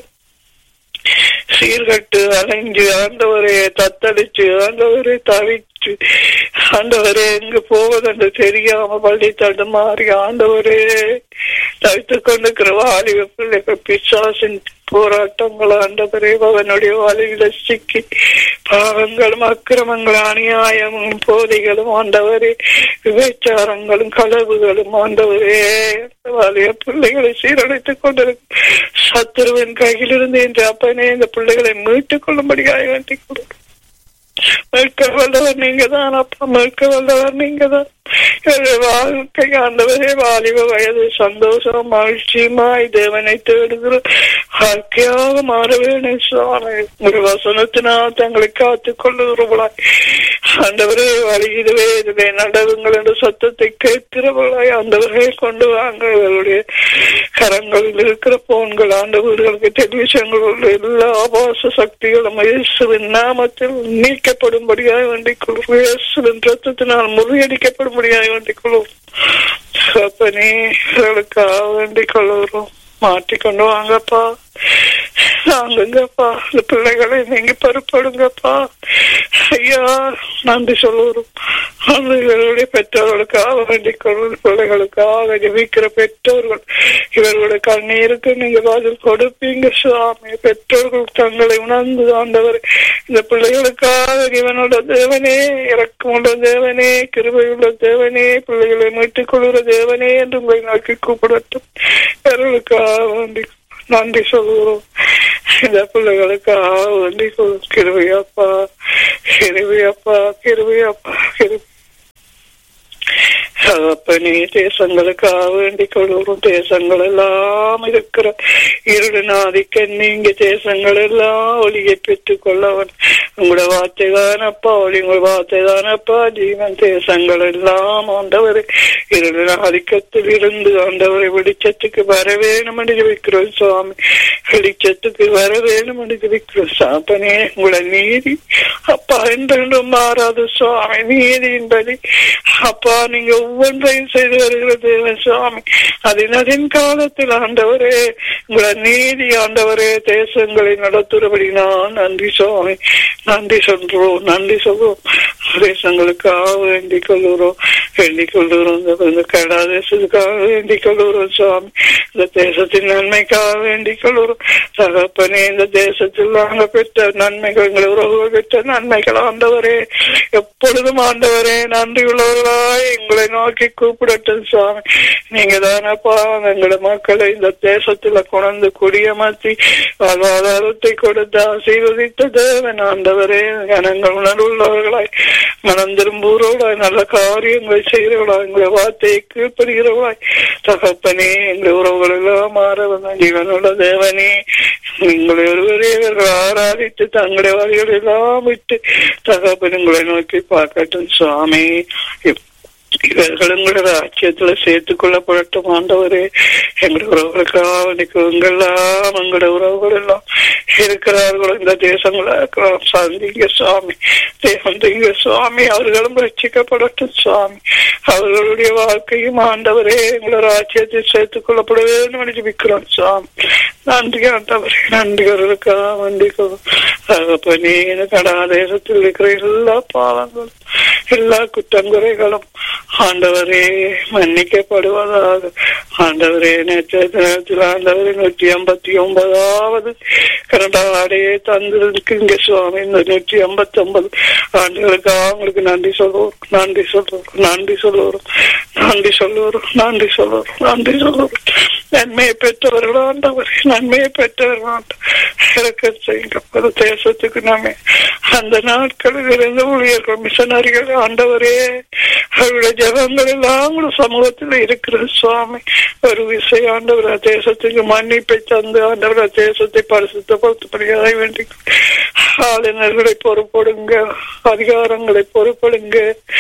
சீர்கட்டு அலைஞ்சு ஆண்டவரே தத்தளிச்சு ஆண்டவரே தவிச்சு ஆண்டவரே எங்க போவதென்று தெரியாம பள்ளி தடுமாறி ஆண்டவரே தவித்து கொண்டிருக்கிற வாலிப பிள்ளைகள் பிசாசின் போராட்டங்கள் ஆண்டவரே அவனுடைய வாழ்வில சிக்கி பாவங்களும் அக்கிரமங்களும் அநியாயமும் போதைகளும் ஆண்டவரே விபச்சாரங்களும் களவுகளும் ஆண்டவரே வாலிய பிள்ளைகளை சீரழித்துக் கொண்டிருக்கும் சத்துருவின் கையிலிருந்து என்ற அப்பனே இந்த பிள்ளைகளை மீட்டுக் கொள்ளும்படியாக வேண்டிக் கொடுக்கும் மீட்க வல்லவர் நீங்க தான் அப்பா மீட்க வல்லவர் நீங்க தான் வாழ்க்கை ஆண்டவரே வாலிப வயது சந்தோஷம் மகிழ்ச்சியுமாய் தேவனை தேடுகிற வாழ்க்கையாக மாற வேணும் சுவாமி ஒரு வசனத்தினால் தங்களை காத்துக் கொள்ளுகிறவளாய் ஆண்டவரே வழியிடுவே இதுவே நடவுங்கள் என்ற சத்தத்தை கேட்கிறவளாய் ஆண்டவரே கொண்டு வாங்க இவருடைய கரங்களில் இருக்கிற போன்கள் ஆண்டவர்களுக்கு டெலிவிஷன்கள் உள்ள எல்லா ஆபாச சக்திகளும் இயேசுவின் நாமத்தில் நீக்கப்படும்படியாக வேண்டிக் கொள்வோம் இயேசுவின் ரத்தத்தினால் முறியடிக்கப்படும்படியாக வேண்டிக் கொள்வோம் அப்பனே இவர்களுக்காக வேண்டிக் கொள்ளுகிறோம் மாட்டிக்கொண்டு வாங்கப்பா வாங்குங்கப்பா இந்த பிள்ளைகளை நீங்க பொறுப்படுங்கப்பா ஐயா நன்றி சொல்லுறோம் இவர்களுடைய பெற்றோர்களுக்காக வேண்டிக் கொள்ளும் பிள்ளைகளுக்காக ஜெபிக்கிற பெற்றோர்கள் இவர்களுடைய கண்ணீருக்கு நீங்க பதில் கொடுப்பீங்க சுவாமி பெற்றோர்கள் தங்களை உணர்ந்து ஆண்டவர் இந்த பிள்ளைகளுக்காக இவனோட தேவனே இறக்கமுள்ள தேவனே கிருபையுள்ள தேவனே பிள்ளைகளை மீட்டுக் கொள்கிற தேவனே என்று உங்களை நோக்கி கூப்பிடட்டும் இவர்களுக்காக வேண்டி நன்றி சொல்லுகிறோம் இந்த பிள்ளைகளுக்காக வேண்டி கிருவியப்பா கிருவியப்பா கிருவியப்பா கிருவி அப்பனே தேசங்களுக்காக வேண்டிக் கொள்கிறோம் தேசங்கள் எல்லாம் இருக்கிற இருடு நாதிக்க நீங்க தேசங்கள் எல்லாம் ஒளியை பெற்றுக் கொள்ளவன் உங்களோட வார்த்தை தானப்பா ஒளி உங்கள் வார்த்தை தானப்பா ஜீவன் தேசங்கள் எல்லாம் ஆண்டவரே இருளின் ஆதிக்கத்தில் இருந்து ஆண்டவரை வெளிச்சத்துக்கு வர வேணும் என்று ஜெபிக்கிறோம் சுவாமி வெளிச்சத்துக்கு வர வேணும் என்று ஜெபிக்கிறோம் சாப்பனே உங்களை நீதி அப்பா என்றென்றும் மாறாது சுவாமி நீதியின்படி அப்பா நீங்க ஒவ்வொன்றையும் செய்து வருகிற தேவன் சுவாமி அதின் அதின் காலத்தில் ஆண்டவரே உங்களை நீதி ஆண்டவரே தேசங்களை நடத்துறபடி நான் நன்றி சுவாமி நன்றி சொல்றோம் நன்றி சொல்றோம் தேசங்களுக்காக வேண்டிக் கொள்கிறோம் வேண்டிக் கொள்கிறோம் இந்த- இந்த கடா தேசத்துக்காக வேண்டிக் கொள்கிறோம் சுவாமி இந்த தேசத்தின் நன்மைக்காக வேண்டிக் கொள்கிறோம் தகப்பனே இந்த தேசத்தில் நாங்கள் பெற்ற நன்மைகள் எங்களை உறவுகள் பெற்ற நன்மைகள் ஆண்டவரே எப்பொழுதும் ஆண்டவரே நன்றி உள்ளவர்களாய் எங்களை நோக்கி கூப்பிடட்டும் சுவாமி நீங்க தானப்பா எங்களோட மக்களை இந்த தேசத்துல கொண்டு குடியமர்த்தி வாழ்வாதாரத்தை கொடுத்து ஆசீர்வதித்த தேவன் ஆண்டவரே கனங்கள் உணர்வுள்ளவர்களாய் மனம் திரும்புகிறவர்களாய் நல்ல காரியங்களை செய்கிறவர்களாய் எங்களை வார்த்தையை கீழ்ப்படுகிறவர்களாய் தகப்பனே எங்கள் உறவுகள் எல்லாம் மாற வந்த ஜீவனுள்ள தேவனே உங்களை ஒருவரே இவர்கள் ஆராதித்து தங்களுடைய வழிகள் எல்லாம் விட்டு தகப்பன் உங்களை நோக்கி பார்க்கட்டும் சுவாமி இவர்கள் எங்களோட ராஜ்யத்துல சேர்த்துக் கொள்ளப்படட்டும் ஆண்டவரே எங்களுடைய உறவுகளுக்காக எங்கெல்லாம் எங்களுடைய உறவுகள் எல்லாம் இருக்கிறார்களோ இந்த தேசங்களா இருக்கலாம் சந்திங்க சுவாமி தேவந்திங்க சுவாமி அவர்களும் ரட்சிக்கப்படட்டும் சுவாமி அவர்களுடைய வாழ்க்கையும் ஆண்டவரே எங்களோட ராஜ்யத்தில் சேர்த்துக் கொள்ளப்பட வேண்டும் என்று ஜெபிக்கிறோம் சுவாமி நன்றி ஆண்டவரே நன்றிகளுக்காக நன்றிகளும் தகப்பனே கடா தேசத்தில் இருக்கிற எல்லா பாவங்களும் எல்லா குற்றங்குறைகளும் ஆண்டவரே மன்னிக்கப்படுவதாக ஆண்டவரே நேற்று தினத்தில் ஆண்டவரே நூற்றி ஐம்பத்தி ஒன்பதாவது கனடாடையே தந்திருக்குங்க சுவாமி இந்த நூற்றி ஐம்பத்தி ஒன்பது ஆண்டுகளுக்காக உங்களுக்கு நன்றி சொல்லுவோம் நன்றி சொல்லுவோம் நன்றி சொல்லுவோம் நன்றி சொல்லுவோம் நன்றி சொல்லுவோம் நன்றி சொல்லுவோம் நன்மையை பெற்றவர்கள் ஆண்டவரே நன்மையை பெற்றவர்கள் ஆண்டவர் இறக்க செய்யுங்க பல தேசத்துக்கு நாமே அந்த நாட்களில் இருந்த ஊழியர்கள் மிஷனரிகள் ஆண்டவரே அவருடைய ஜபங்கள் எல்லாம் கூட சமூகத்தில் இருக்கிற சுவாமி ஒரு விசை ஆண்டவர் தேசத்துக்கு மன்னிப்பை தந்து ஆண்டவர் தேசத்தை பரிசுத்தப்படுத்தப்படுகிறதை வேண்டி ஆளுநர்களை பொறுப்படுங்க அதிகாரங்களை பொறுப்படுங்க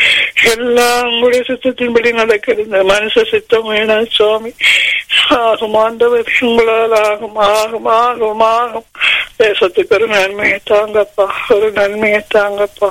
எல்லாம் உங்களுடைய சித்தத்தின்படி நடக்கிறது மனுஷ சித்தம் வேணாம் சுவாமி ஆகும் ஆண்டவர் உங்களால் ஆகும் ஆகும் ஆகும் ஆகும் தேசத்துக்கு ஒரு நன்மையை தாங்கப்பா ஒரு நன்மையை தாங்கப்பா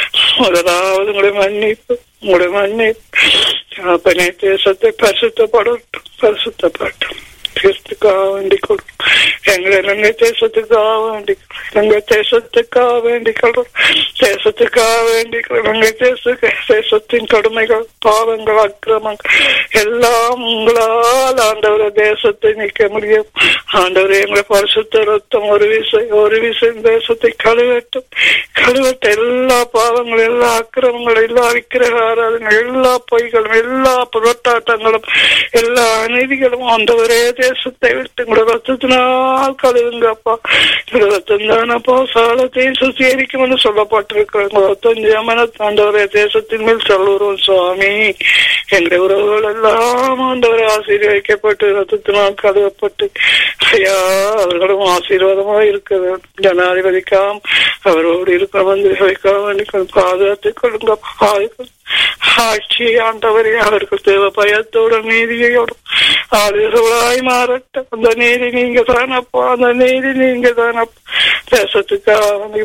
முதலாவது உங்களுடைய மன்னிப்பு உங்களுடைய மன்னிப்பு அப்பனே தேசத்தை பரிசுத்தப்படட்டும் பரிசுத்தப்பட்டும் கிறிஸ்துக்காக வேண்டிக் கொள்ளும் எங்களை இலங்கை தேசத்துக்காக வேண்டிக் கொள்ளும் இலங்கை தேசத்துக்காக வேண்டிக் கொள்ளும் தேசத்துக்காக வேண்டிக் கொள்ளும் இலங்கை தேச தேசத்தின் கடுமைகள் பாவங்கள் அக்கிரமங்கள் எல்லாம் உங்களால் ஆண்டவர தேசத்தை நிற்க முடியும் ஆண்டவரே எங்களை பரிசுத்த ரத்தம் ஒரு விசை ஒரு விசை தேசத்தை கழுவட்டும் கழுவட்ட எல்லா பாவங்களும் எல்லா அக்கிரமங்களும் எல்லா விக்கிரக ஆராதனை எல்லா பொய்களும் எல்லா புரட்டாட்டங்களும் எல்லா அநீதிகளும் ஆண்டவரே தேசத்தை விட்டு உங்களோட ரத்தத்தினால் கழுவுங்கப்பா உங்களோட ரத்தம் தானப்பா சாலத்தையும் சுத்திகரிக்கும் என்று சொல்லப்பட்டிருக்கிற உங்க ரத்தம் ஜமன ஆண்டவரே தேசத்தின் மேல் சொல்லுறோம் சுவாமி எங்களுடைய உறவுகள் எல்லாம் ஆண்டவரை ஆசீர்வதிக்கப்பட்டு ரத்தத்தினால் கழுவப்பட்டு ஐயா அவர்களும் ஆசீர்வாதமா இருக்க வேண்டும் ஜனாதிபதிக்காம் அவரோடு இருக்கிற மந்திரிகளுக்காக வேண்டிக் பாதுகாத்துக் கொள்ளுங்க பாதுகாத்து ஆட்சி ஆண்டவரே அவர்கள் தேவ பயத்தோடும் நீதியோடும் ஆளுநர்களாய் மாறட்டும் அந்த நீதி நீங்க தானப்பா அந்த நீதி நீங்க தானப்பா தேசத்துக்காக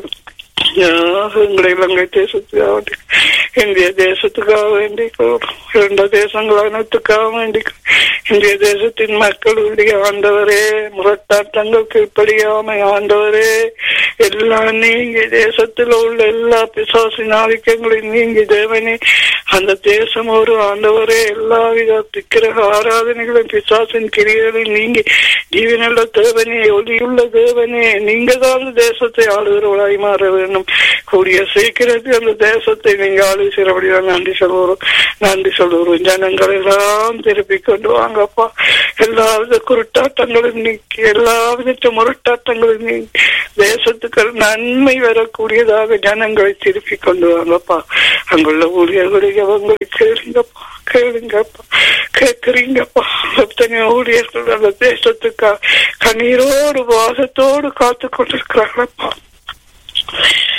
எங்களை இலங்கை தேசத்துக்காக வேண்டி இந்திய தேசத்துக்காக வேண்டி இரண்டு தேசங்கள் அனைத்துக்காக வேண்டி இந்திய தேசத்தின் மக்களுடைய ஆண்டவரே முரட்டாட்டங்கள் கீழ்ப்படியாமை ஆண்டவரே எல்லாம் நீங்க தேசத்தில் உள்ள எல்லா பிசாசின் ஆதிக்கங்களையும் நீங்க தேவனே அந்த தேசம் ஒரு ஆண்டவரே எல்லா வித விக்கிரக ஆராதனைகளும் பிசாசின் கிரியைகளையும் நீங்க ஜீவனுள்ள தேவனே ஒளியுள்ள தேவனே நீங்க தான் அந்த தேசத்தை ஆளுகிறவளாய் மாற வேண்டும் கூடிய சீக்கிரத்தில் அந்த தேசத்தை நீங்க ஆளு சிறபடிதான் நன்றி சொல்லுவோம் நன்றி சொல்லுவோம் ஜனங்கள் எல்லாம் திருப்பி கொண்டு வாங்கப்பா எல்லா வித குருட்டாட்டங்களும் நீக்கி எல்லா வித முரட்டாட்டங்களும் நீக்கி தேசத்துக்கு நன்மை வரக்கூடியதாக ஜனங்களை திருப்பி கொண்டு வாங்கப்பா அங்குள்ள ஊழியர்களுடைய அவங்களை கேளுங்கப்பா கேளுங்கப்பா கேட்குறீங்கப்பா எத்தனை ஊழியர்கள் அந்த தேசத்துக்கா கண்ணீரோடு வாசத்தோடு காத்து கொண்டிருக்கிறார்களப்பா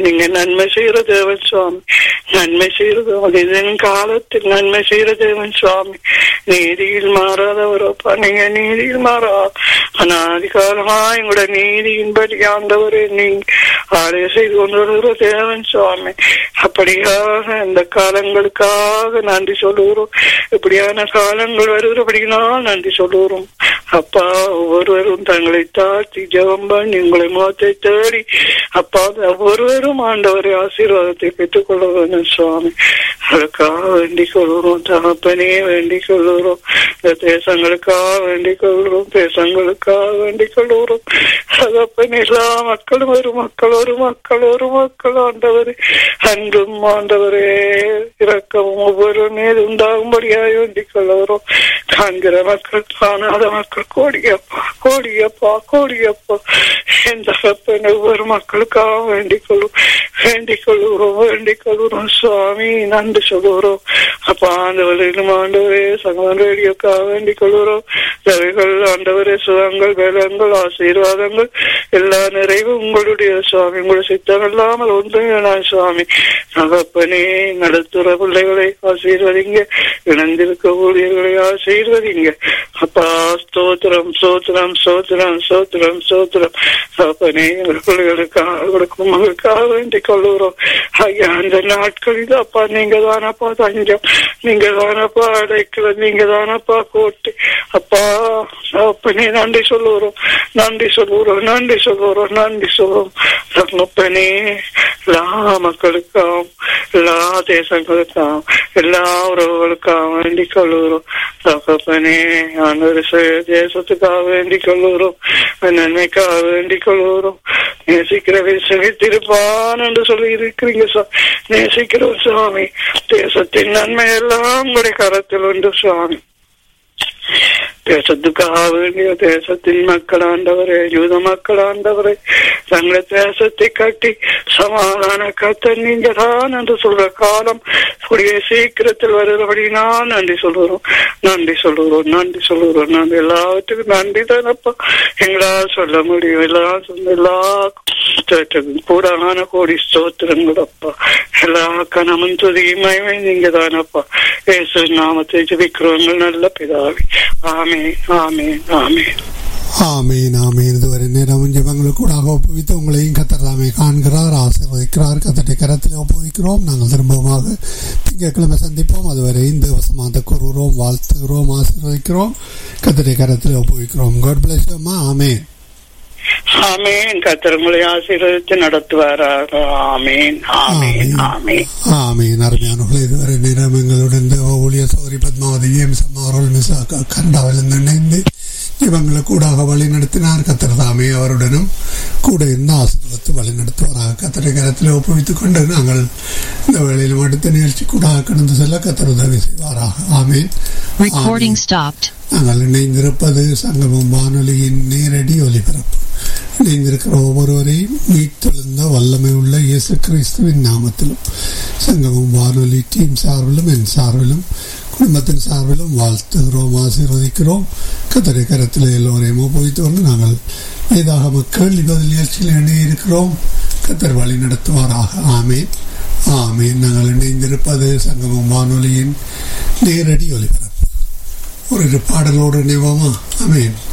நீங்க நன்மை செய்யற தேவன் சுவாமி நன்மை செய்யறது இதன் காலத்தில் நன்மை செய்யற தேவன் சுவாமி நீதியில் மாறாதவரப்பா நீங்க நீதியில் மாறா அனாதிகாலமா எங்களோட நீதியின்படி ஆண்டவரே நீங்க ஆலய செய்து கொண்டு வருகிற தேவன் சுவாமி அப்படியாக இந்த காலங்களுக்காக நன்றி சொல்லுகிறோம் இப்படியான காலங்கள் வருகிறபடினால் நன்றி சொல்லுகிறோம் அப்பா ஒவ்வொருவரும் தங்களை தாழ்த்தி ஜெபம் பண்ணி உங்களை முகத்தை தேடி அப்பா ஒவ்வொருவரும் ஆண்டவரை ஆசீர்வாதத்தை பெற்றுக் கொள்ள வேண்டும் சுவாமி அதுக்காக வேண்டிக் கொள்கிறோம் தகப்பனே வேண்டிக் கொள்கிறோம் இந்த தேசங்களுக்காக வேண்டிக் கொள்கிறோம் தேசங்களுக்காக வேண்டிக் கொள்கிறோம் தகப்பன் எல்லா மக்களும் ஒரு மக்கள் ஒரு மக்கள் ஒரு மக்கள் ஆண்டவரே அன்றும் ஆண்டவரே இறக்கவும் ஒவ்வொரு மீது உண்டாகும்படியாக வேண்டிக் கொள்கிறோம் காண்கிற மக்கள் காணாத மக்கள் கோடியப்பா கோடியப்பா கோடியப்பா என் தகப்பன் ஒவ்வொரு மக்களுக்காக வேண்டிக் கொள்ளும் வேண்டிக் கொள்கிறோம் வேண்டிக் கொள்கிறோம் சுவாமி நன்றி சொல்லுகிறோம் அப்பா ஆண்டவரிலும் ஆண்டவரே சகவன் ரேடியோக்காக வேண்டிக் கொள்கிறோம் தேவைகள் ஆண்டவரே சுகங்கள் வேலங்கள் ஆசீர்வாதங்கள் எல்லா நிறைவும் உங்களுடைய சுவாமி உங்களுடைய சித்தம் இல்லாமல் ஒன்றும் வேணாம் சுவாமி தகப்பனே நடத்துற பிள்ளைகளை ஆசீர்வதிங்க இணைந்திருக்க ஊழியர்களை ஆசீர்வதிங்க அப்பா ஸ்தோத்திரம் சோத்திரம் சோத்திரம் சோத்திரம் சோத்திரம் தகப்பனே எங்கள் பிள்ளைகளுக்காக கொடுக்கும் மகளுக்காக வேண்டிக் கொள்ளுகிறோம் ஐயா அந்த நாட்களில் அப்பா நீங்க தானப்பா தஞ்சம் நீங்க தானப்பா அடைக்கல நீங்க தானப்பா கோட்டு அப்பா அப்பனே நன்றி சொல்லுகிறோம் நன்றி சொல்லுகிறோம் நன்றி சொல்லுகிறோம் நன்றி சொல்லுவோம் தகப்பனே எல்லா மக்களுக்காகவும் எல்லா தேசங்களுக்காகவும் எல்லா உறவுகளுக்காகவும் வேண்டிக் கொள்ளுகிறோம் தகப்பனே ஆண்டவர் தேசத்துக்காக வேண்டிக் கொள்ளுகிறோம் நன்மைக்காக வேண்டிக் கொள்ளுகிறோம் நேசிக்கிறவை செவித்திருப்பான் என்று சொல்லி இருக்கிறீங்க நேசிக்கிறோம் சுவாமி தேசத்தின் நன்மை எல்லாம் உங்களுடைய கரத்தில் உண்டு சுவாமி தேசத்துக்காக வேண்டிய தேசத்தின் மக்கள் ஆண்டவரே யூத மக்கள் ஆண்டவரே தங்களை தேசத்தை கட்டி சமாதான கத்த நீங்க தான் என்று சொல்ற காலம் கூடிய சீக்கிரத்தில் வருகிறபடி நான் நன்றி சொல்லுறோம் நன்றி சொல்லுகிறோம் நன்றி சொல்லுகிறோம் நன்றி எல்லாத்துக்கும் நன்றி தானப்பா எங்களால் சொல்ல முடியும் எல்லா எல்லா கூடான கோடி ஸ்தோத்திரங்கள் அப்பா எல்லா கணமும் துதியுமே நீங்க தானப்பா ஏசு நாமத்தை ஜபிக்கிறவங்க நல்ல பிதாவி ஆமே ஆமே ஆமே ஆமீன் ஆமீன் இதுவரை நேரம் ஜபங்களுக்கு கூட ஒப்புவித்து உங்களையும் கத்தர்தாமே காண்கிறார் ஆசீர்வதிக்கிறார் கத்தட்டை கரத்தில் ஒப்புவிக்கிறோம் நாங்கள் திரும்பமாக திங்கட்கிழமை சந்திப்போம் அதுவரை இந்த வசமாக கூறுகிறோம் வாழ்த்துகிறோம் ஆசீர்வதிக்கிறோம் கத்தட்டை கரத்தில் ஒப்புவிக்கிறோம் காட் பிளஸ் அம்மா ஆமேன் ஆமேன் கத்தர் உங்களை ஆசீர்வதித்து நடத்துவாராக ஆமேன் ஆமேன் ஆமேன் ஆமீன் அருமையானவர்களே இதுவரை நேரம் எங்களுடன் தேவ ஊழிய சௌரி பத்மாவதி எம் சம்மாரோல் மிஸ் கனடாவிலிருந்து இணைந்து இவங்களை கூடாக வழி நடத்தினார் கத்தர் தாமே அவருடனும் கூட இருந்து ஆசீர்வத்து வழி நடத்துவாராக கத்தரை கரத்தில் ஒப்புவித்துக் கொண்டு நாங்கள் இந்த வேளையிலும் அடுத்த நிகழ்ச்சி கூடாக கடந்து செல்ல கத்தர் உதவி செய்வாராக ஆமீன் Recording stopped. நாங்கள் இணைந்திருப்பது சங்கமம் வானொலியின் நேரடி ஒலிபரப்பு இணைந்திருக்கிற ஒவ்வொருவரையும் மீட்டெழுந்த வல்லமை உள்ள இயேசு கிறிஸ்துவின் நாமத்திலும் சங்கமம் வானொலி டீம் சார்பிலும் என் சார்பிலும் குடும்பத்தின் சார்பிலும் வாழ்த்துகிறோம் ஆசீர்வதிக்கிறோம் கத்தரை கரத்தில் எல்லோரையும் ஒப்புவித்து கொண்டு நாங்கள் ஏதாக மக்கள் பதில் நிகழ்ச்சியில் இணையிருக்கிறோம் கத்தர் வழி நடத்துவாராக ஆமேன் ஆமேன் நாங்கள் இணைந்திருப்பது சங்கமம் வானொலியின் நேரடி ஒலிபரப்பு ஒரு பாடலோடு நினைவோமா அமேன்